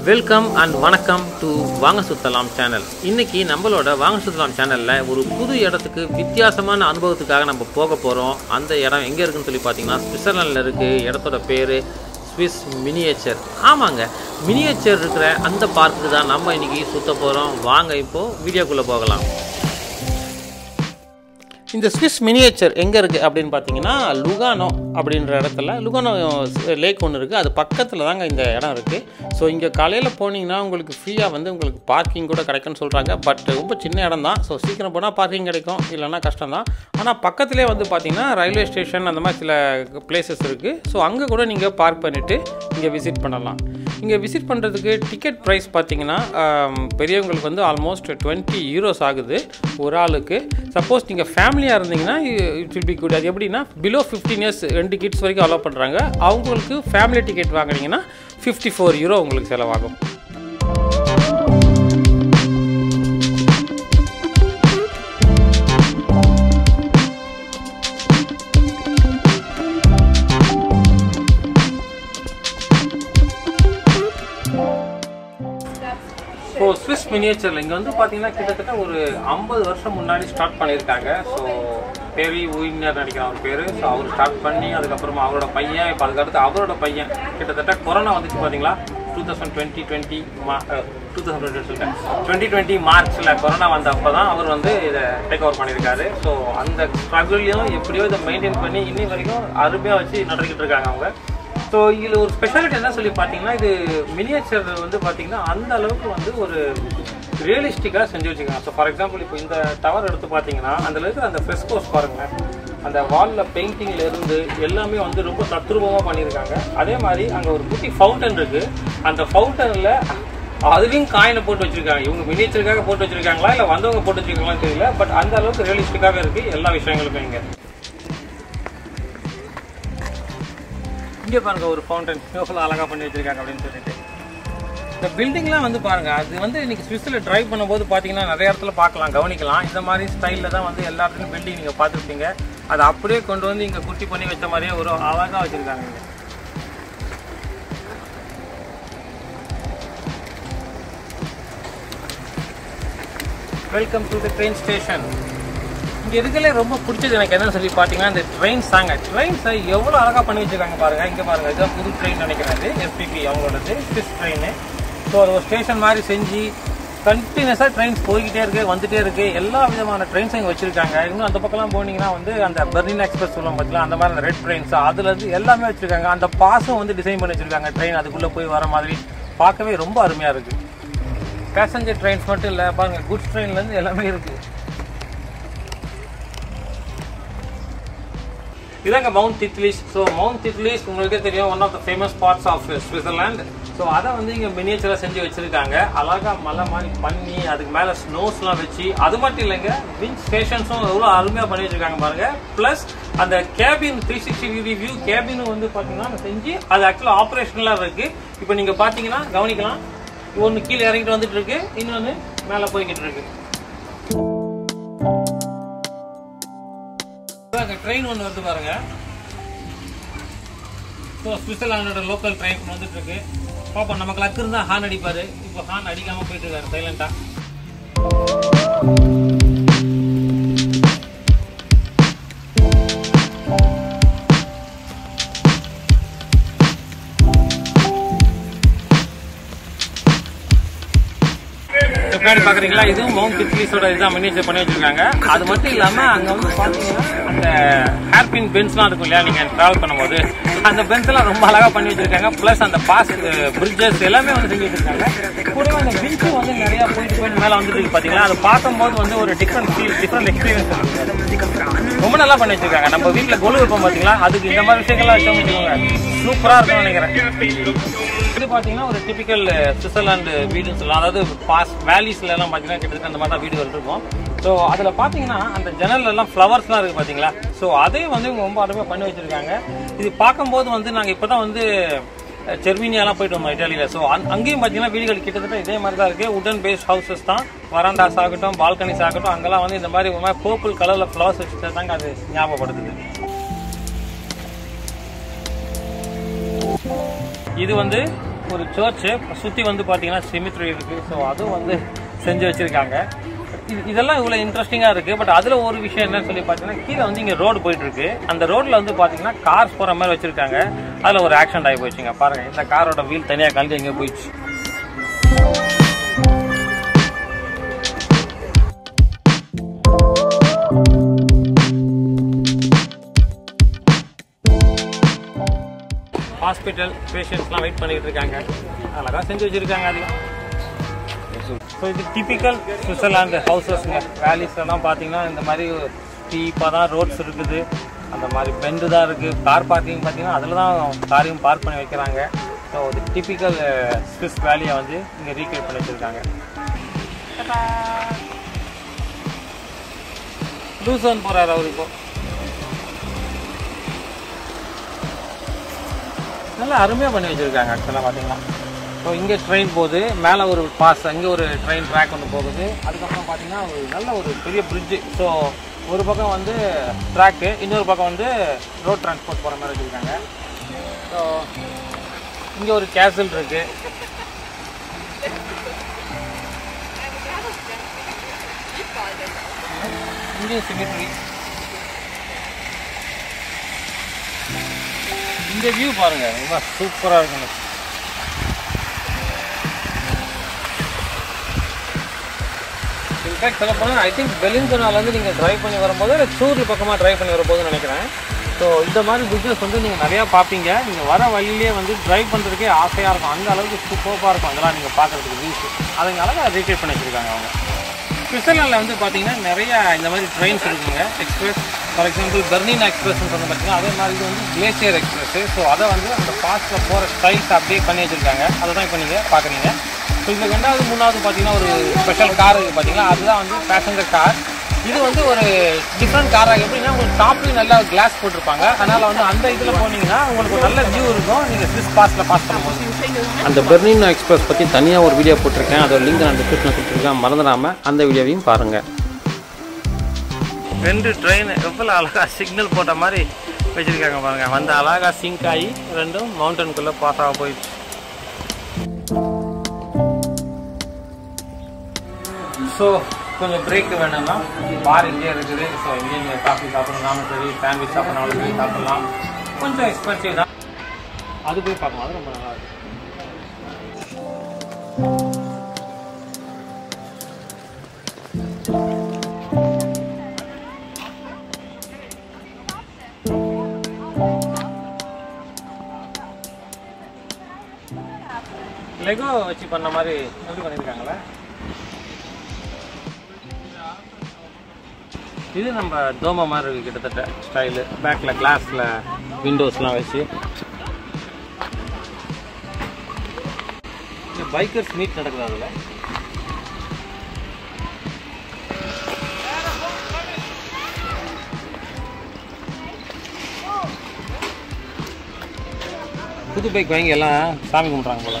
Welcome and வணக்கம் to வாங்க சுத்தலாம் channel இன்னைக்கு நம்மளோட வாங்க சுத்தலாம் சேனலில் ஒரு புது இடத்துக்கு வித்தியாசமான அனுபவத்துக்காக நம்ம போக போகிறோம் அந்த இடம் எங்கே இருக்குன்னு சொல்லி பார்த்தீங்கன்னா சுவிட்சர்லாண்டில் இருக்குது இடத்தோட பேர் ஸ்விஸ் மினியேச்சர் ஆமாங்க மினியேச்சர் இருக்கிற அந்த பார்க்குக்கு தான் நம்ம இன்னைக்கு சுத்த போகிறோம் வாங்க இப்போது வீடியோக்குள்ளே போகலாம் இந்த ஸ்விஸ் மினியேச்சர் எங்கே இருக்குது அப்படின்னு பார்த்தீங்கன்னா லுகானோ அப்படின்ற இடத்துல லுகானோ லேக் ஒன்று இருக்குது அது பக்கத்தில் தாங்க இந்த இடம் இருக்குது ஸோ இங்கே காலையில் போனீங்கன்னா உங்களுக்கு ஃப்ரீயாக வந்து உங்களுக்கு பார்க்கிங் கூட கிடைக்கும்னு சொல்கிறாங்க பட் ரொம்ப சின்ன இடம் தான் ஸோ சீக்கிரம் போனால் பார்க்கிங் கிடைக்கும் இல்லைன்னா கஷ்டம் தான் ஆனால் பக்கத்துலேயே வந்து பார்த்தீங்கன்னா ரயில்வே ஸ்டேஷன் அந்த மாதிரி சில பிளேசஸ் இருக்குது ஸோ அங்கே கூட நீங்கள் பார்க் பண்ணிவிட்டு இங்கே விசிட் பண்ணலாம் இங்கே விசிட் பண்ணுறதுக்கு டிக்கெட் ப்ரைஸ் பார்த்தீங்கன்னா ஆம், பெரியவங்களுக்கு வந்து ஆல்மோஸ்ட் டுவெண்ட்டி யூரோஸ் ஆகுது ஒரு ஆளுக்கு சப்போஸ் நீங்கள் ஃபேமிலியாக இருந்தீங்கன்னா இட் வில் பி குட் அது எப்படின்னா பிலோ ஃபிஃப்டீன் இயர்ஸ் ரெண்டு கிட்ஸ் வரைக்கும் அலோவ் பண்ணுறாங்க அவங்களுக்கு ஃபேமிலி டிக்கெட் வாங்குனீங்கன்னா ஃபிஃப்டி ஃபோர் யூரோ உங்களுக்கு செலவாகும் ஸோ ஸ்விஸ் மினியேச்சரில் இங்கே வந்து பார்த்தீங்கன்னா கிட்டத்தட்ட ஒரு ஐம்பது வருஷம் முன்னாடி ஸ்டார்ட் பண்ணியிருக்காங்க ஸோ பெரி ஊயினர் நினைக்கிற அவர் பேர் ஸோ அவர் ஸ்டார்ட் பண்ணி அதுக்கப்புறமா அவரோட பையன் இப்போ அதுக்கடுத்து அவரோட பையன் கிட்டத்தட்ட கொரோனா வந்துச்சு பார்த்தீங்களா டூ தௌசண்ட் டுவெண்ட்டி டுவெண்ட்டி மா டூ தௌசண்ட் டுவெண்ட்டி சொல்லிட்டேன் டுவெண்ட்டி டுவெண்ட்டி மார்ச்சில் கொரோனா வந்த அப்போ தான் அவர் வந்து இதை டேக் ஓவர் பண்ணியிருக்காரு ஸோ அந்த ஸ்ட்ரகிளையும் எப்படியோ இதை மெயின்டைன் பண்ணி இன்னி வரைக்கும் அருமையாக வச்சு நடத்திக்கிட்டு இருக்காங்க அவங்க ஸோ இதில் ஒரு ஸ்பெஷாலிட்டி என்ன சொல்லி பார்த்தீங்கன்னா இது மினியேச்சர் வந்து பார்த்தீங்கன்னா அந்த அளவுக்கு வந்து ஒரு ரியலிஸ்டிக்காக செஞ்சு வச்சுருக்காங்க ஸோ ஃபார் எக்ஸாம்பிள் இப்போ இந்த டவர் எடுத்து பார்த்தீங்கன்னா அதில் இருக்கிற அந்த ஃப்ரெஸ்கோஸ் பாருங்களேன் அந்த வாலில் பெயிண்டிங்ல இருந்து எல்லாமே வந்து ரொம்ப தத்ரூபமாக பண்ணியிருக்காங்க அதே மாதிரி அங்கே ஒரு குட்டி ஃபவுண்டன் இருக்கு அந்த ஃபவுண்டனில் அதுலேயும் காயினை போட்டு வச்சிருக்காங்க இவங்க மினியேச்சருக்காக போட்டு வச்சிருக்காங்களா இல்லை வந்தவங்க போட்டு வச்சிருக்காங்களான்னு தெரியல பட் அந்த அளவுக்கு ரியலிஸ்டிக்காகவே இருக்கு எல்லா விஷயங்களுக்கும் இங்கே இங்கே பாருங்க ஒரு ஃபவுண்டன் எவ்வளோ அழகாக பண்ணி வச்சிருக்காங்க அப்படின்னு சொல்லிட்டு இந்த பில்டிங்லாம் வந்து பாருங்க அது வந்து இன்னைக்கு ஸ்விஸ்ஸில் டிரைவ் பண்ணும்போது பார்த்தீங்கன்னா நிறைய இடத்துல பார்க்கலாம் கவனிக்கலாம் இந்த மாதிரி ஸ்டைலில் தான் வந்து எல்லா இடத்துலையும் பில்டிங் நீங்கள் பார்த்துருப்பீங்க அதை அப்படியே கொண்டு வந்து இங்கே குட்டி பண்ணி வச்ச மாதிரியே ஒரு அழகாக வச்சிருக்காங்க இங்க. Welcome to the train station இங்க இருக்கல ரொம்ப பிடிச்சது எனக்கு என்னன்னு சொல்லி பாத்தீங்கன்னா இந்த ட்ரெயின்ஸ் தாங்க ட்ரெயின்ஸை எவ்வளவு அழகா பண்ணி வச்சிருக்காங்க பாருங்க இங்க பாருங்க இதுதான் புது ட்ரெயின் நினைக்கிறது எஸ்பிபி அவங்களோடது ஸ்விஸ் ட்ரெயின் ஸோ அது ஒரு ஸ்டேஷன் மாதிரி செஞ்சு கண்டினியூஸாக ட்ரெயின்ஸ் போய்கிட்டே இருக்கு வந்துட்டே இருக்கு எல்லா விதமான ட்ரெயின்ஸ் இங்கே வச்சிருக்காங்க இன்னும் அந்த பக்கம்லாம் போனீங்கன்னா வந்து அந்த பெர்லின் எக்ஸ்பிரஸ் சொல்லுவோம் பார்த்தீங்களா அந்த மாதிரி அந்த ரெட் ட்ரெயின்ஸ் அதுல இருந்து எல்லாமே வச்சிருக்காங்க அந்த பாஸும் வந்து டிசைன் பண்ணி வச்சிருக்காங்க ட்ரெயின் அதுக்குள்ள போய் வர மாதிரி பார்க்கவே ரொம்ப அருமையா இருக்கு பேசஞ்சர் ட்ரெயின்ஸ் மட்டும் இல்லை பாருங்க குட்ஸ் ட்ரெயின்லேருந்து எல்லாமே இருக்கு இதாங்க Mount Titlis so Mount Titlis உங்களுக்கே தெரியும் one of the famous parts of Switzerland so அதை வந்து இங்கே மினியேச்சராக செஞ்சு வச்சிருக்காங்க அழகா மலை மாதிரி பண்ணி அதுக்கு மேலே ஸ்னோஸ்லாம் வச்சு அது மட்டும் இல்லைங்க விண்ட் ஸ்டேஷன்ஸும் எவ்வளோ அருமையாக பண்ணி வச்சிருக்காங்க பாருங்க ப்ளஸ் அந்த cabin three sixty degree view கேபினும் வந்து பார்த்தீங்கன்னா செஞ்சு அது ஆக்சுவலாக ஆப்ரேஷனலாக இருக்கு இப்போ நீங்கள் பார்த்தீங்கன்னா கவனிக்கலாம் ஒன்று கீழே இறங்கிட்டு வந்துட்டு இருக்கு இன்னொன்று மேலே போய்கிட்டு இருக்கு ட்ரெயின் ஒன்று வருது பாருங்க ஸோ சுவிட்சர்லாண்டோட லோக்கல் ட்ரெயின் வந்துட்டு இருக்கு பாப்போம் நமக்கு லக்கு இருந்தால் ஹார்ன் அடிப்பாரு இப்போ ஹார்ன் அடிக்காம போயிட்டு இருக்காரு சைலண்டா பின்னாடி பாக்குறீங்களா இதுவும் மவுண்ட் பிட்லிஸோட இதான் மினியேச்சர் பண்ணி வச்சிருக்காங்க அது மட்டும் இல்லாம அங்க வந்து பாத்தீங்கன்னா அந்த ஹேர்பின் பென்ஸ்லாம் இருக்கும் இல்லையா நீங்க டிராவல் பண்ணும்போது அந்த பென்ஸ் எல்லாம் ரொம்ப அழகா பண்ணி வச்சிருக்காங்க பிளஸ் அந்த பாஸ் பிரிட்ஜஸ் எல்லாமே வந்து செஞ்சு வச்சிருக்காங்க கூடவே அந்த பிரிட்ஜும் வந்து நிறைய போயிட்டு போயிட்டு மேல வந்துட்டு இருக்கு பாத்தீங்களா அதை பார்க்கும்போது வந்து ஒரு டிஃப்ரெண்ட் ஃபீல் டிஃப்ரெண்ட் எக்ஸ்பீரியன்ஸ் ரொம்ப நல்லா பண்ணி வச்சிருக்காங்க நம்ம வீட்டுல கொலு வைப்போம் பாத்தீங்களா அதுக்கு இந்த மாதிரி விஷயங்கள்லாம் வச்சு வச்சுக்கோங்க சூப்பரா இருக்கும்னு நினைக்கிறேன் இது பாத்தீங்கன்னா ஒரு டிபிக்கல் சுவிட்சர்லாந்து வீடுன்னு சொல்லலாம் அதாவது பாஸ் வேலிஸ்ல எல்லாம் பாத்தீங்கன்னா கிட்டத்தட்ட அந்த மாதிரி தான் வீடுகள் இருக்கும் ஸோ அதுல பாத்தீங்கன்னா அந்த ஜன்னல்ல எல்லாம் ஃப்ளவர்ஸ்லாம் இருக்கு பாத்தீங்களா ஸோ அதையும் வந்து இவங்க ரொம்ப அருமையா பண்ணி வச்சிருக்காங்க இது பார்க்கும்போது வந்து நாங்க இப்பதான் வந்து செர்மினியாலாம் போயிட்டு வந்தோம் இட்டாலியில ஸோ அங்கேயும் பார்த்தீங்கன்னா வீடுகள் கிட்டத்தட்ட இதே மாதிரி தான் இருக்கு உடன் பேஸ்ட் ஹவுசஸ் தான் வராண்டாஸ் ஆகட்டும் பால்கனிஸ் ஆகட்டும் அங்கெல்லாம் வந்து இந்த மாதிரி ஒரு மாதிரி பர்பிள் கலர்ல ஃப்ளவர்ஸ் வச்சுட்டு தாங்க அது ஞாபகப்படுத்துது இது வந்து ஒரு சர்ச்சு சுற்றி வந்து பார்த்தீங்கன்னா சிமித்ரி இருக்குது ஸோ அதுவும் வந்து செஞ்சு வச்சுருக்காங்க இது இதெல்லாம் இவ்வளோ இன்ட்ரெஸ்டிங்காக இருக்குது பட் அதில் ஒரு விஷயம் என்னன்னு சொல்லி பார்த்தீங்கன்னா கீழே வந்து இங்கே ரோடு போயிட்டுருக்கு அந்த ரோட்டில் வந்து பார்த்தீங்கன்னா கார்ஸ் போகிற மாதிரி வச்சுருக்காங்க அதில் ஒரு ஆக்சிடென்ட் ஆகி போச்சுங்க பாருங்கள் இந்த காரோட வீல் தனியாக கழிஞ்சு எங்கே போயிடுச்சு ஹாஸ்பிட்டல் பேஷண்ட்ஸ்லாம் வெயிட் பண்ணிட்டு இருக்காங்க அழகாக செஞ்சு வச்சுருக்காங்க அதையும் ஸோ இது டிபிக்கல் சுவிட்சர்லாந்து ஹவுசஸ்ங்க வேலிஸ்லாம் பார்த்தீங்கன்னா இந்த மாதிரி டீப்பாக தான் ரோட்ஸ் இருக்குது அந்த மாதிரி பெண்டு தான் இருக்குது கார் பார்க்கிங் பார்த்தீங்கன்னா அதில் தான் காரையும் பார்க் பண்ணி வைக்கிறாங்க ஸோ இது டிபிக்கல் ஸ்விஸ் வேலியை வந்து இங்கே ரீக்ரியேட் பண்ணி வச்சுருக்காங்க லூசன் போகிறார் அவர் இப்போ நல்லா அருமையாக பண்ணி வச்சுருக்காங்க ஆக்சுவலாக பார்த்தீங்கன்னா ஸோ இங்கே ட்ரெயின் போகுது மேலே ஒரு பாஸ் அங்கே ஒரு ட்ரெயின் ட்ராக் ஒன்று போகுது அதுக்கப்புறம் பார்த்தீங்கன்னா ஒரு நல்ல ஒரு பெரிய பிரிட்ஜு ஸோ ஒரு பக்கம் வந்து ட்ராக்கு இன்னொரு பக்கம் வந்து ரோட் டிரான்ஸ்போர்ட் போகிற மாதிரி வச்சுருக்காங்க ஸோ இங்கே ஒரு கேசல் இருக்குது இங்கேயும் சிமிட்ரி இந்த வியூ பாருங்க ரொம்ப சூப்பராக இருக்குங்க இன்ஃபேக்ட் சொல்ல போனால் ஐ திங்க் பெலின்கனாலேருந்து நீங்கள் ட்ரைவ் பண்ணி வரும்போது இல்லை சூரில் பக்கமாக ட்ரைவ் பண்ணி வரும்போதுன்னு நினைக்கிறேன் ஸோ இந்த மாதிரி பிஸ்னஸ் வந்து நீங்கள் நிறையா பார்ப்பீங்க நீங்கள் வர வழியிலே வந்து ட்ரைவ் பண்ணுறதுக்கே ஆசையாக இருக்கும் அந்த அளவுக்கு சூப்பராக இருக்கும் அதெல்லாம் நீங்கள் பார்க்குறதுக்கு வியூஸ் அதை அழகாக ரீக்ரியேட் பண்ணி வச்சுருக்காங்க அவங்க சுவிட்சர்லாண்டில் வந்து பார்த்தீங்கன்னா நிறைய இந்த மாதிரி ட்ரெயின்ஸ் இருக்குங்க எக்ஸ்பிரஸ் ஃபார் எக்ஸாம்பிள் பெர்னின் எக்ஸ்பிரஸ்னு சொன்ன பார்த்தீங்கன்னா அதே மாதிரி இது வந்து கிளேசியர் எக்ஸ்பிரஸ் ஸோ அதை வந்து அந்த பாஸ்ட்டில் போகிற ஸ்டைல்ஸ் அப்படியே பண்ணி வச்சுருக்காங்க அதை தான் இப்போ நீங்கள் பார்க்குறீங்க ஸோ இதில் ரெண்டாவது மூணாவது பார்த்தீங்கன்னா ஒரு ஸ்பெஷல் கார் இருக்குது பார்த்தீங்களா அதுதான் வந்து பேசஞ்சர் கார் இது வந்து ஒரு டிஃப்ரெண்ட் காராக எப்படின்னா உங்களுக்கு டாப்லேயும் நல்லா கிளாஸ் போட்டிருப்பாங்க அதனால் வந்து அந்த இதில் போனீங்கன்னா உங்களுக்கு ஒரு நல்ல வியூ இருக்கும் நீங்கள் ஸ்விஸ் பாஸில் பாஸ் பண்ணும்போது அந்த பெர்னின் எக்ஸ்பிரஸ் பற்றி தனியாக ஒரு வீடியோ போட்டிருக்கேன் அதோட லிங்க் நான் டிஸ்கிரிப்ஷனில் கொடுத்துருக்கேன் மறந்துடாமல் அந்த வீடியோவையும் பாருங்கள் ரெண்டு ட்ரெயின் எவ்வளோ அழகா சிக்னல் போட்ட மாதிரி வச்சிருக்காங்க பாருங்க வந்து அழகா சிங்க் ஆகி ரெண்டும் மவுண்டனுக்குள்ளே பாஸ் ஆக போயிடுச்சு ஸோ கொஞ்சம் பிரேக் வேணும்னா பார் இங்கே இருக்குது ஸோ இங்கே நீங்கள் காஃபி சாப்பிடணும்னாலும் சரி சாண்ட்விச் சாப்பிட்றனாலும் சரி சாப்பிடலாம் கொஞ்சம் எக்ஸ்பென்சிவ் தான் அது போய் பார்க்கலாம் அது ரொம்ப நல்லா இருக்கு லெகோ வச்சு பண்ண மாதிரி எப்படி பண்ணியிருக்காங்களே இது நம்ம தோமா மாதிரி இருக்கு கிட்டத்தட்ட ஸ்டைலு பேக்கில் கிளாஸில் விண்டோஸ்லாம் வச்சு பைக்கர்ஸ் மீட் நடக்குது அதில் புது பைக் வாங்கி எல்லாம் சாமி கும்பிட்றாங்க போல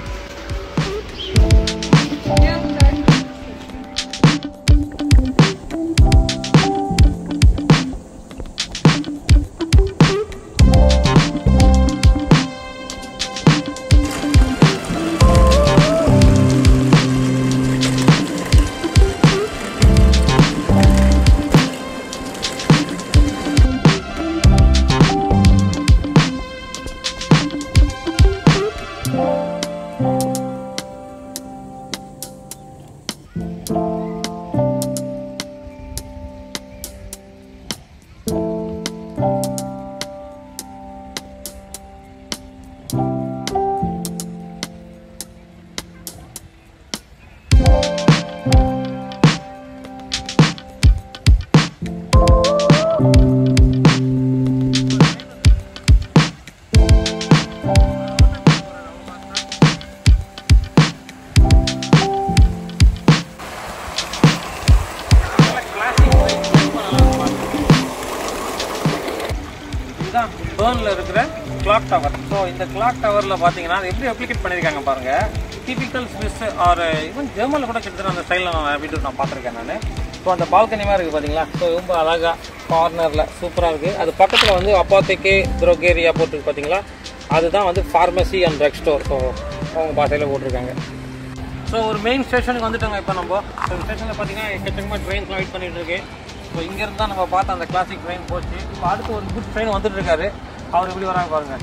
இதுதான் பேர்னில் இருக்கிற கிளாக் டவர் ஸோ இந்த கிளாக் டவரில் பார்த்தீங்கன்னா அது எப்படி ரெப்ளிகேட் பண்ணியிருக்காங்க பாருங்க டிபிக்கல் ஸ்விஸ் ஆர் ஈவன் ஜெர்மனில் கூட கிட்டத்தட்ட அந்த ஸ்டைலில் நான் வீடியோ நான் பார்த்துருக்கேன் நான் ஸோ அந்த பால்கனி மாதிரி இருக்குது பார்த்தீங்களா ஸோ ரொம்ப அழகாக கார்னரில் சூப்பராக இருக்குது அது பக்கத்தில் வந்து அப்பாத்திக்கு த்ரோகேரியா போட்டுருக்கு பார்த்தீங்களா அதுதான் வந்து pharmacy and drug store so அவங்க பாசையில் போட்டிருக்காங்க ஸோ ஒரு மெயின் ஸ்டேஷனுக்கு வந்துட்டோங்க இப்போ நம்ம ஸோ இந்த ஸ்டேஷனில் பார்த்தீங்கன்னா எக்கச்சக்கமாக ட்ரெயின்ஸ்லாம் வெயிட் பண்ணிட்டு இருக்கு ஸோ இங்கேருந்து தான் நம்ம பார்த்த அந்த கிளாசிக் ட்ரெயின் போச்சு இப்போ அடுத்து ஒரு குட் ட்ரெயின் வந்துட்டு இருக்காரு அவர் எப்படி வராங்க பாருங்க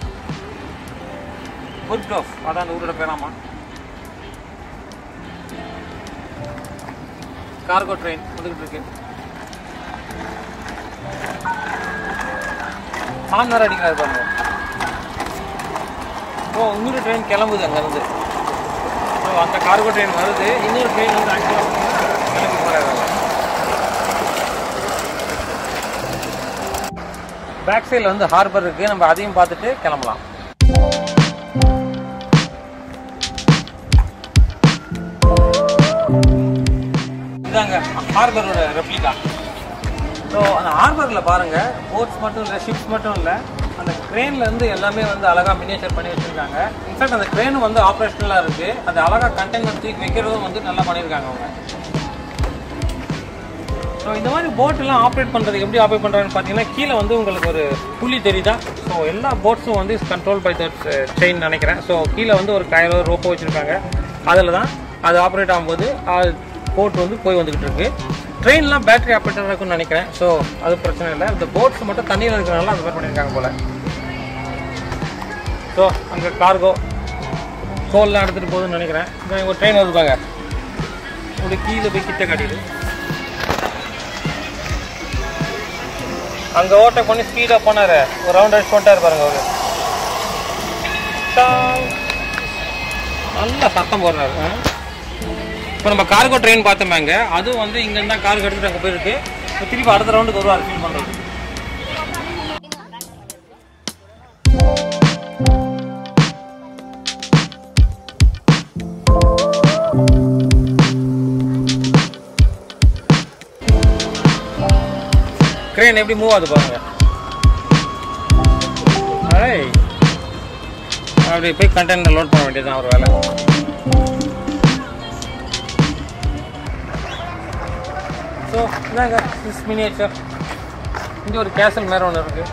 குட் டோஃப் அதான் அந்த ஊரோட பேராமா கார்கோ ட்ரெயின் வந்துகிட்டு இருக்கு சான் வேறு அடிக்கிறாரு பாருங்க ஓ இன்னொரு ட்ரெயின் கிளம்புது அங்கேருந்து ஸோ அந்த கார்கோ ட்ரெயின் வருது இன்னொரு ட்ரெயின் வந்து ஆக்சுவலாக கிளம்பி போகிறாங்க பேக் சைடில் வந்து ஹார்பர் இருக்குது நம்ம அதையும் பார்த்துட்டு கிளம்பலாம் இதாங்க ஹார்பரோட ரெப்ளிகா ஸோ அந்த ஹார்பரில் பாருங்கள் போட்ஸ் மட்டும் இல்லை ஷிப்ஸ் மட்டும் இல்லை அந்த க்ரேனில் இருந்து எல்லாமே வந்து அழகாக மினியேச்சர் பண்ணி வச்சுருக்காங்க இன்ஃபேக்ட் அந்த க்ரேனும் வந்து ஆப்ரேஷனலாக இருக்குது அது அழகாக கண்டெய்னர் தூக்கி வைக்கிறதும் வந்து நல்லா பண்ணியிருக்காங்க அவங்க ஸோ இந்த மாதிரி போட்டெல்லாம் ஆப்ரேட் பண்ணுறது எப்படி ஆப்ரேட் பண்ணுறாங்கன்னு பார்த்தீங்கன்னா கீழே வந்து உங்களுக்கு ஒரு புள்ளி தெரியுதா ஸோ எல்லா போட்ஸும் வந்து கண்ட்ரோல் பை தட் செயின் நினைக்கிறேன் ஸோ கீழே வந்து ஒரு கயிறோ ரோப்போ வச்சுருக்காங்க அதில் தான் அது ஆப்ரேட் ஆகும்போது போட் வந்து போய் வந்துக்கிட்டு இருக்கு ட்ரெயின்லாம் பேட்டரி ஆப்ரேட்டர் இருக்கும்னு நினைக்கிறேன் ஸோ அது பிரச்சனை இல்லை இந்த போட்ஸ் மட்டும் தண்ணியில் இருக்கிறனால அந்த மாதிரி பண்ணியிருக்காங்க போல் ஸோ அங்கே கார்கோ கோல்லாம் எடுத்துகிட்டு போகுதுன்னு நினைக்கிறேன் இந்த ஒரு ட்ரெயின் வருவாங்க ஒரு கீழே போய் கிட்ட காட்டிடு அங்க ஓட்ட பண்ணி ஸ்பீடா போனாரு ஒரு ரவுண்ட் அடிச்சு போட்டாரு பாருங்க அவரு டாங். நல்லா சத்தம் போடுறாரு ஆ. இப்போ நம்ம கார்கோ ட்ரெயின் பார்த்தோமாங்க அதுவும் வந்து இங்க இருந்தா கார்கோ எடுத்துட்டு அங்க போயிருக்கு இப்போ திருப்பி அடுத்த ரவுண்டுக்கு வருவார் ஃபீல் பண்றது கிரேன் எப்படி மூவ் ஆகுது பாருங்க ஐய் அப்படி போய் கண்டெய்னர் லோட் பண்ண வேண்டியதுதான் ஒரு வேலை ஸோ இதாங்க திஸ் மினியேச்சர் இங்கே ஒரு கேசல் மேலே ஒன்று இருக்குது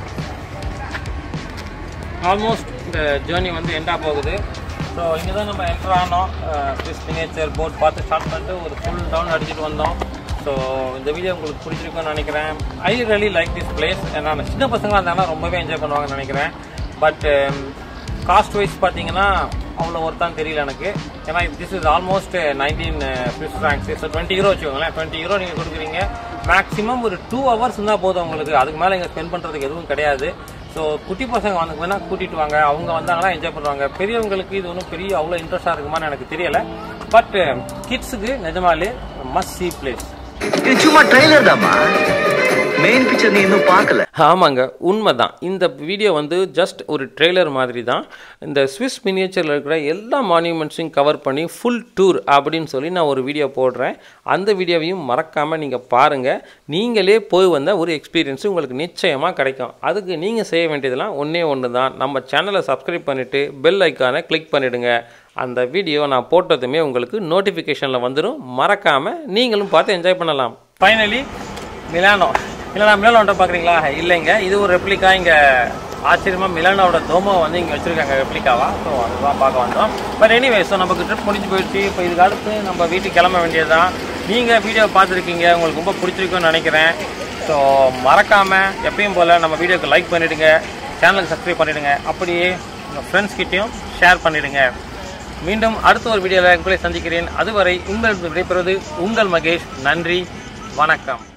ஆல்மோஸ்ட் இந்த ஜேர்னி வந்து எண்டாக போகுது ஸோ இங்கே தான் நம்ம என்டர் ஆனோம் ஸ்விஸ் மினியேச்சர் போட் பார்த்து ஸ்டார்ட் பண்ணிட்டு ஒரு ஃபுல் டவுன் அடிச்சுட்டு வந்தோம் ஸோ இந்த வீடியோ உங்களுக்கு பிடிச்சிருக்கும்னு நினைக்கிறேன் I really like this place ஏன்னா சின்ன பசங்களாக இருந்தாங்கன்னா ரொம்பவே என்ஜாய் பண்ணுவாங்கன்னு நினைக்கிறேன் பட் காஸ்ட் வைஸ் பார்த்தீங்கன்னா அவ்வளோ ஒருத்தான் தெரியல எனக்கு ஏன்னா this is almost nineteen fifty francs so twenty euro வச்சுக்கோங்களேன் டுவெண்ட்டி ஹீரோ நீங்கள் கொடுக்குறீங்க மேக்ஸிமம் ஒரு டூ ஹவர்ஸ் இருந்தால் போதும் உங்களுக்கு அதுக்கு மேலே இங்கே ஸ்பெண்ட் பண்ணுறதுக்கு எதுவும் கிடையாது ஸோ குட்டி பசங்க வந்து வேணால் கூட்டிட்டு வாங்க அவங்க வந்தாங்கன்னா என்ஜாய் பண்ணுவாங்க பெரியவங்களுக்கு இது ஒன்றும் பெரிய அவ்வளோ இன்ட்ரெஸ்டாக இருக்குமான்னு எனக்கு தெரியல பட் கிட்ஸுக்கு நிஜமாலே மஸ்ட் சி பிளேஸ் இது சும்மா ட்ரைலர் தாம்மா மெயின் பிக்சர் நீ இன்னும் பார்க்கல ஆமாங்க உண்மைதான் இந்த வீடியோ வந்து ஜஸ்ட் ஒரு ட்ரெய்லர் மாதிரி தான் இந்த ஸ்விஸ் மினியேச்சரில் இருக்கிற எல்லா மான்யூமெண்ட்ஸையும் கவர் பண்ணி ஃபுல் டூர் அப்படின்னு சொல்லி நான் ஒரு வீடியோ போடுறேன் அந்த வீடியோவையும் மறக்காமல் நீங்கள் பாருங்கள் நீங்களே போய் வந்த ஒரு எக்ஸ்பீரியன்ஸ் உங்களுக்கு நிச்சயமாக கிடைக்கும் அதுக்கு நீங்கள் செய்ய வேண்டியதெல்லாம் ஒன்றே ஒன்று தான் நம்ம சேனலை சப்ஸ்கிரைப் பண்ணிவிட்டு பெல் ஐக்கானை கிளிக் பண்ணிவிடுங்க அந்த வீடியோ நான் போட்டதுமே உங்களுக்கு நோட்டிஃபிகேஷனில் வந்துடும் மறக்காமல் நீங்களும் பார்த்து என்ஜாய் பண்ணலாம் ஃபைனலி மிலானோ மிலானோ மிலானோட்ட பார்க்குறீங்களா இல்லைங்க இது ஒரு ரெப்ளிகா இங்கே ஆச்சரியமாக மிலானோட தோமோ வந்து இங்கே வச்சுருக்காங்க ரெப்ளிகாவா ஸோ அதுதான் பார்க்க வந்தோம் பட் எனிவே ஸோ நமக்கு ட்ரிப் முடிஞ்சு போயிடுச்சு இப்போ இதுக்கு அடுத்து நம்ம வீட்டுக்கு கிளம்ப வேண்டியதுதான் நீங்கள் வீடியோ பார்த்துருக்கீங்க உங்களுக்கு ரொம்ப பிடிச்சிருக்குன்னு நினைக்கிறேன் ஸோ மறக்காமல் எப்பயும் போல் நம்ம வீடியோக்கு லைக் பண்ணிவிடுங்க சேனலுக்கு சப்ஸ்கிரைப் பண்ணிவிடுங்க அப்படியே உங்கள் ஃப்ரெண்ட்ஸ் கிட்டேயும் ஷேர் பண்ணிவிடுங்க மீண்டும் அடுத்த ஒரு வீடியோவில் உங்களை சந்திக்கிறேன் அதுவரை உங்கள் விடைபெறுவது உங்கள் மகேஷ் நன்றி வணக்கம்